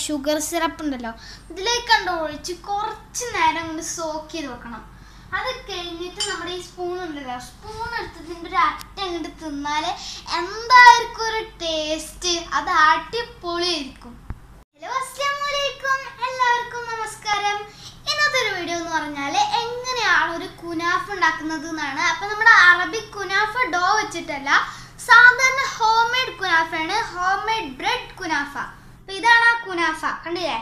sugar syrup ഉണ്ടല്ലോ ഇതിലേക്ക് കണ്ട് ഒഴിച്ച് കുറച്ച് നേരം കൊണ്ട് സോക്ക് ചെയ്ത് വെക്കണം അത് കഴിഞ്ഞിട്ട് നമ്മുടെ ഈ സ്പൂൺ ഉണ്ടല്ലോ സ്പൂൺ എടുത്തതിൻ്റെ ഒരു അറ്റ അങ്ങോട്ട് തിന്നാൽ എന്തായിരിക്കും ഒരു ടേസ്റ്റ് അത് അടിപൊളിയായിരിക്കും ഹലോ അസ്സലാമലൈക്കും എല്ലാവർക്കും നമസ്കാരം ഇന്നത്തെ ഒരു വീഡിയോ എന്ന് പറഞ്ഞാൽ എങ്ങനെയാണ് ഒരു കുനാഫ് ഉണ്ടാക്കുന്നത് എന്നാണ് അപ്പം നമ്മുടെ അറബിക് കുനാഫ ഡോ വെച്ചിട്ടല്ല സാധാരണ ഹോം മെയ്ഡ് കുനാഫയാണ് ഹോം മെയ്ഡ് ബ്രെഡ് കുനാഫ അപ്പം ഇതാണ് ആ കുനാഫ കണ്ടില്ലേ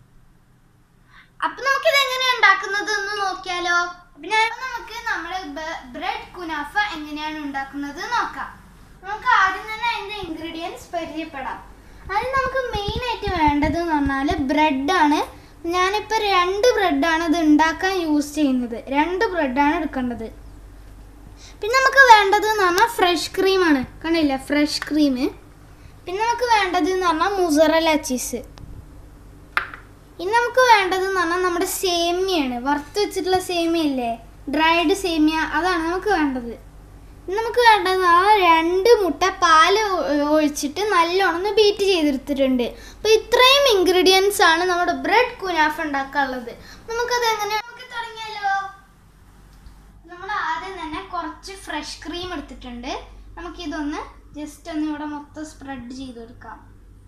അപ്പം നമുക്കിത് എങ്ങനെയാണ് ഉണ്ടാക്കുന്നത് എന്ന് നോക്കിയാലോ അപ്പം ഞാൻ നമുക്ക് നമ്മുടെ ബ്രെഡ് കുനാഫ എങ്ങനെയാണ് ഉണ്ടാക്കുന്നത് നോക്കാം നമുക്ക് ആദ്യം തന്നെ അതിൻ്റെ ഇൻഗ്രീഡിയൻസ് പരിചയപ്പെടാം അതിന് നമുക്ക് മെയിൻ ആയിട്ട് വേണ്ടത് എന്ന് പറഞ്ഞാൽ ബ്രെഡാണ് ഞാനിപ്പോൾ രണ്ട് ബ്രെഡാണ് ഇത് ഉണ്ടാക്കാൻ യൂസ് ചെയ്യുന്നത് രണ്ട് ബ്രെഡാണ് എടുക്കേണ്ടത് പിന്നെ നമുക്ക് വേണ്ടത് എന്ന് പറഞ്ഞാൽ ഫ്രഷ് ക്രീമാണ് കണ്ടില്ല ഫ്രഷ് ക്രീം പിന്നെ നമുക്ക് വേണ്ടത് എന്ന് പറഞ്ഞാൽ മുസറല ചീസ് ഇനി നമുക്ക് വേണ്ടത് എന്ന് പറഞ്ഞാൽ നമ്മുടെ സേമിയാണ് വറുത്ത് വെച്ചിട്ടുള്ള സേമിയ ഇല്ലേ ഡ്രൈഡ് സേമിയ അതാണ് നമുക്ക് വേണ്ടത് ഇനി നമുക്ക് വേണ്ടത് ആ രണ്ട് മുട്ട പാല് ഒ- ഒഴിച്ചിട്ട് നല്ലോണം ഒന്ന് ബീറ്റ് ചെയ്തെടുത്തിട്ടുണ്ട് അപ്പോൾ ഇത്രയും ഇൻഗ്രീഡിയൻസ് ആണ് നമ്മുടെ ബ്രെഡ് കുനാഫ് ഉണ്ടാക്കാനുള്ളത് നമുക്കത് എങ്ങനെ നമുക്ക് തുടങ്ങിയാലോ നമ്മൾ ആദ്യം തന്നെ കുറച്ച് ഫ്രഷ് ക്രീം എടുത്തിട്ടുണ്ട് നമുക്കിതൊന്ന് ജസ്റ്റ് ഒന്ന് ഇവിടെ മൊത്തം സ്പ്രെഡ് ചെയ്ത് കൊടുക്കാം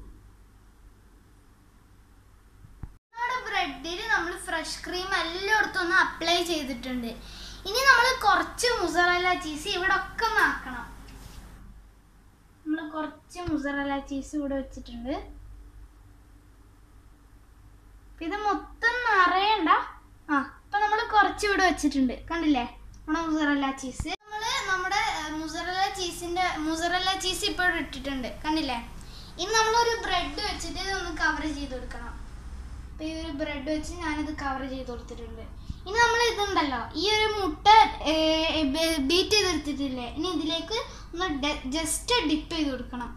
നമ്മുടെ ബ്രെഡിൽ നമ്മൾ ഫ്രഷ് ക്രീം എല്ലായിടത്തും ഒന്ന് അപ്ലൈ ചെയ്തിട്ടുണ്ട് ഇനി നമ്മൾ കുറച്ച് മുസറല ചീസ് ഇവിടെ ഒക്കെ ഒന്ന് ആക്കണം നമ്മൾ കുറച്ച് മുസറല ചീസ് ഇവിടെ വെച്ചിട്ടുണ്ട് അപ്പൊ ഇത് മൊത്തം നിറയണ്ട ആ ഇപ്പൊ നമ്മൾ കുറച്ച് ഇവിടെ വെച്ചിട്ടുണ്ട് കണ്ടില്ലേ നമ്മുടെ മുസറല്ല ചീസ് നമ്മൾ നമ്മുടെ മുസറല്ല ചീസിന്റെ മുസറല്ല ചീസ് ഇപ്പോൾ ഇവിടെ ഇട്ടിട്ടുണ്ട് കണ്ടില്ലേ ഇനി നമ്മളൊരു ബ്രെഡ് വെച്ചിട്ട് ഇതൊന്ന് കവർ ചെയ്ത് കൊടുക്കണം അപ്പൊ ഈ ഒരു ബ്രെഡ് വെച്ച് ഞാനിത് കവർ ചെയ്ത് കൊടുത്തിട്ടുണ്ട് ഇനി നമ്മൾ ഇതുണ്ടല്ലോ ഈ ഒരു മുട്ട ബീറ്റ് ചെയ്തെടുത്തിട്ടില്ലേ ഇനി ഇതിലേക്ക് ഒന്ന് ജസ്റ്റ് ഡിപ്പ് ചെയ്ത് കൊടുക്കണം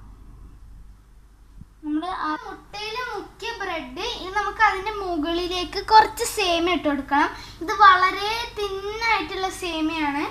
നമ്മൾ ആ മുട്ടയിൽ മുക്കിയ ബ്രെഡ് ഇനി നമുക്ക് അതിന്റെ മുകളിലേക്ക് കുറച്ച് സേമിയ ഇട്ട് കൊടുക്കണം ഇത് വളരെ തിന്നായിട്ടുള്ള സേമിയാണ്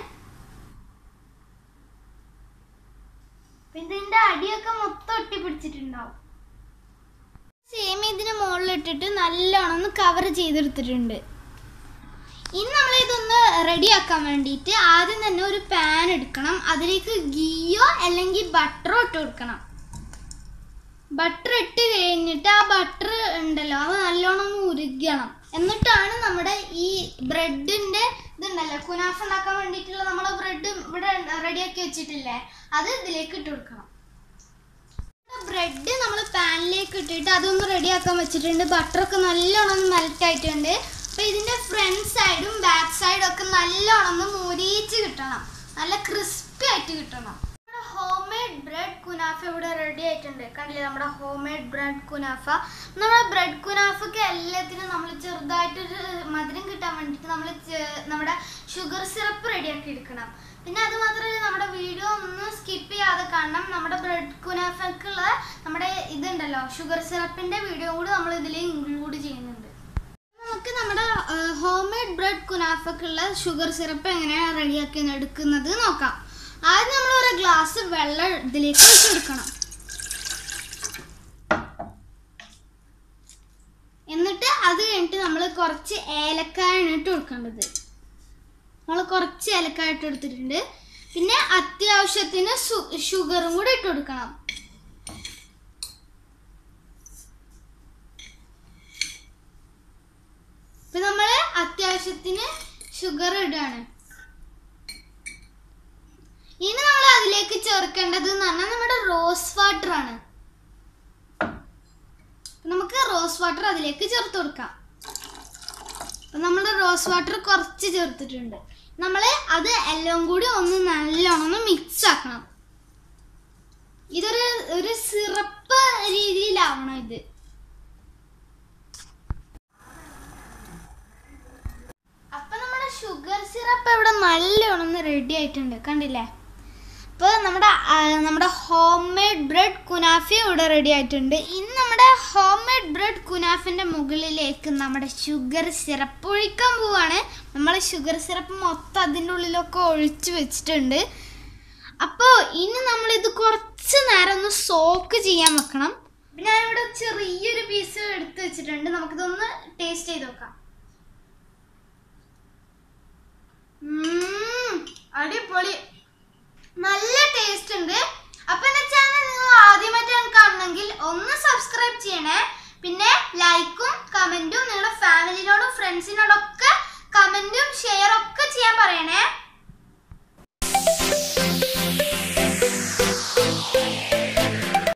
ഇതിന്റെ അടിയൊക്കെ മൊത്തം ഒട്ടി പിടിച്ചിട്ടുണ്ടാവും സേമിയ ഇതിന് മുകളിലിട്ടിട്ട് നല്ലോണം ഒന്ന് കവർ ചെയ്തെടുത്തിട്ടുണ്ട് ഇനി നമ്മൾ ഇതൊന്ന് റെഡിയാക്കാൻ വേണ്ടിയിട്ട് ആദ്യം തന്നെ ഒരു പാൻ എടുക്കണം അതിലേക്ക് ഗീയോ അല്ലെങ്കിൽ ബട്ടറോ ഇട്ട് കൊടുക്കണം ബട്ടർ ഇട്ട് കഴിഞ്ഞിട്ട് ആ ബട്ടർ ഉണ്ടല്ലോ അത് നല്ലോണം ഒന്ന് ഉരുകണം എന്നിട്ടാണ് നമ്മുടെ ഈ ബ്രെഡിന്റെ ഇതുണ്ടല്ലോ കുനാഫ ഉണ്ടാക്കാൻ വേണ്ടിയിട്ടുള്ള നമ്മൾ ബ്രെഡ് ഇവിടെ റെഡിയാക്കി വെച്ചിട്ടില്ലേ അത് ഇതിലേക്ക് ഇട്ട് കൊടുക്കണം ബ്രെഡ് നമ്മൾ പാനിലേക്ക് ഇട്ടിട്ട് അതൊന്ന് റെഡിയാക്കാൻ വെച്ചിട്ടുണ്ട് ബട്ടറൊക്കെ നല്ലോണം ഒന്ന് മെൽറ്റ് ആയിട്ടുണ്ട് അപ്പോൾ ഇതിൻ്റെ ഫ്രണ്ട് സൈഡും ബാക്ക് സൈഡും ഒക്കെ നല്ലോണം ഒന്ന് മുരിച്ച് കിട്ടണം നല്ല ക്രിസ്പി ആയിട്ട് കിട്ടണം നമ്മുടെ ഹോം മെയ്ഡ് ബ്രെഡ് കുനാഫ ഇവിടെ റെഡി ആയിട്ടുണ്ട് കണ്ടില്ലേ നമ്മുടെ ഹോം മെയ്ഡ് ബ്രെഡ് കുനാഫ നമ്മുടെ ബ്രെഡ് കുനാഫക്ക് എല്ലാത്തിനും നമ്മൾ ചെറുതായിട്ടൊരു മധുരം കിട്ടാൻ വേണ്ടിയിട്ട് നമ്മൾ നമ്മുടെ ഷുഗർ സിറപ്പ് റെഡിയാക്കി എടുക്കണം പിന്നെ അത് മാത്രമല്ല നമ്മുടെ വീഡിയോ ഒന്ന് സ്കിപ്പ് ചെയ്യാതെ കാണണം നമ്മുടെ ബ്രെഡ് കുനാഫക്കുള്ള നമ്മുടെ ഇതുണ്ടല്ലോ ഷുഗർ സിറപ്പിന്റെ വീഡിയോ കൂടി നമ്മൾ ഇതിൽ ഇൻക്ലൂഡ് ചെയ്യുന്നുണ്ട് നമുക്ക് നമ്മുടെ ഹോം മെയ്ഡ് ബ്രെഡ് കുനാഫക്കുള്ള ഷുഗർ സിറപ്പ് എങ്ങനെയാണ് റെഡിയാക്കി എടുക്കുന്നത് നോക്കാം ആദ്യം നമ്മൾ ഒരു ഗ്ലാസ് വെള്ളം ഇതിലേക്ക് വെച്ചെടുക്കണം എന്നിട്ട് അത് കഴിഞ്ഞിട്ട് നമ്മൾ കുറച്ച് ഏലക്കായാണ് ഇട്ട് കൊടുക്കേണ്ടത് നമ്മൾ കുറച്ച് ഏലക്കായ ഇട്ട് കൊടുത്തിട്ടുണ്ട് പിന്നെ അത്യാവശ്യത്തിന് ഷുഗറും കൂടെ ഇട്ട് കൊടുക്കണം ഇപ്പൊ നമ്മൾ അത്യാവശ്യത്തിന് ഷുഗർ ഇടുകയാണ് ഇനി നമ്മൾ അതിലേക്ക് ചേർക്കേണ്ടത് എന്ന് പറഞ്ഞാൽ നമ്മുടെ റോസ് വാട്ടർ ആണ് അപ്പൊ നമുക്ക് റോസ് വാട്ടർ അതിലേക്ക് ചേർത്ത് കൊടുക്കാം അപ്പൊ നമ്മൾ റോസ് വാട്ടർ കുറച്ച് ചേർത്തിട്ടുണ്ട് നമ്മൾ അത് എല്ലാം കൂടി ഒന്ന് നല്ലോണം ഒന്ന് മിക്സ് ആക്കണം ഇതൊരു ഒരു സിറപ്പ് രീതിയിലാവണം ഇത് അപ്പൊ നമ്മുടെ ഷുഗർ സിറപ്പ് ഇവിടെ നല്ലോണം ഒന്ന് റെഡി ആയിട്ടുണ്ട് കണ്ടില്ലേ അപ്പോൾ നമ്മുടെ ആ, നമ്മുടെ ഹോം മെയ്ഡ് ബ്രെഡ് കുനാഫി ഇവിടെ റെഡി ആയിട്ടുണ്ട് ഇനി നമ്മുടെ ഹോം മെയ്ഡ് ബ്രെഡ് കുനാഫിൻ്റെ മുകളിലേക്ക് നമ്മുടെ ഷുഗർ സിറപ്പ് ഒഴിക്കാൻ പോവാണ് നമ്മൾ ഷുഗർ സിറപ്പ് മൊത്തം അതിൻ്റെ ഉള്ളിലൊക്കെ ഒഴിച്ച് വെച്ചിട്ടുണ്ട് അപ്പോൾ ഇനി നമ്മളിത് കുറച്ച് നേരം ഒന്ന് സോക്ക് ചെയ്യാൻ വെക്കണം അപ്പം ഞാനിവിടെ ചെറിയൊരു പീസ് എടുത്ത് വെച്ചിട്ടുണ്ട് നമുക്കിതൊന്ന് ടേസ്റ്റ് ചെയ്ത് നോക്കാം ഉം, അടിപൊളി നല്ല ടേസ്റ്റ് ഉണ്ട് അപ്പൊ എന്റെ ചാനൽ നിങ്ങൾ ആദ്യമായിട്ടാണ് കാണുന്നെങ്കിൽ ഒന്ന് സബ്സ്ക്രൈബ് ചെയ്യണേ പിന്നെ ലൈക്കും കമന്റും നിങ്ങളുടെ ഫാമിലിനോടും ഫ്രണ്ട്സിനോടൊക്കെ കമന്റും ഷെയർ ഒക്കെ ചെയ്യാൻ പറയണേ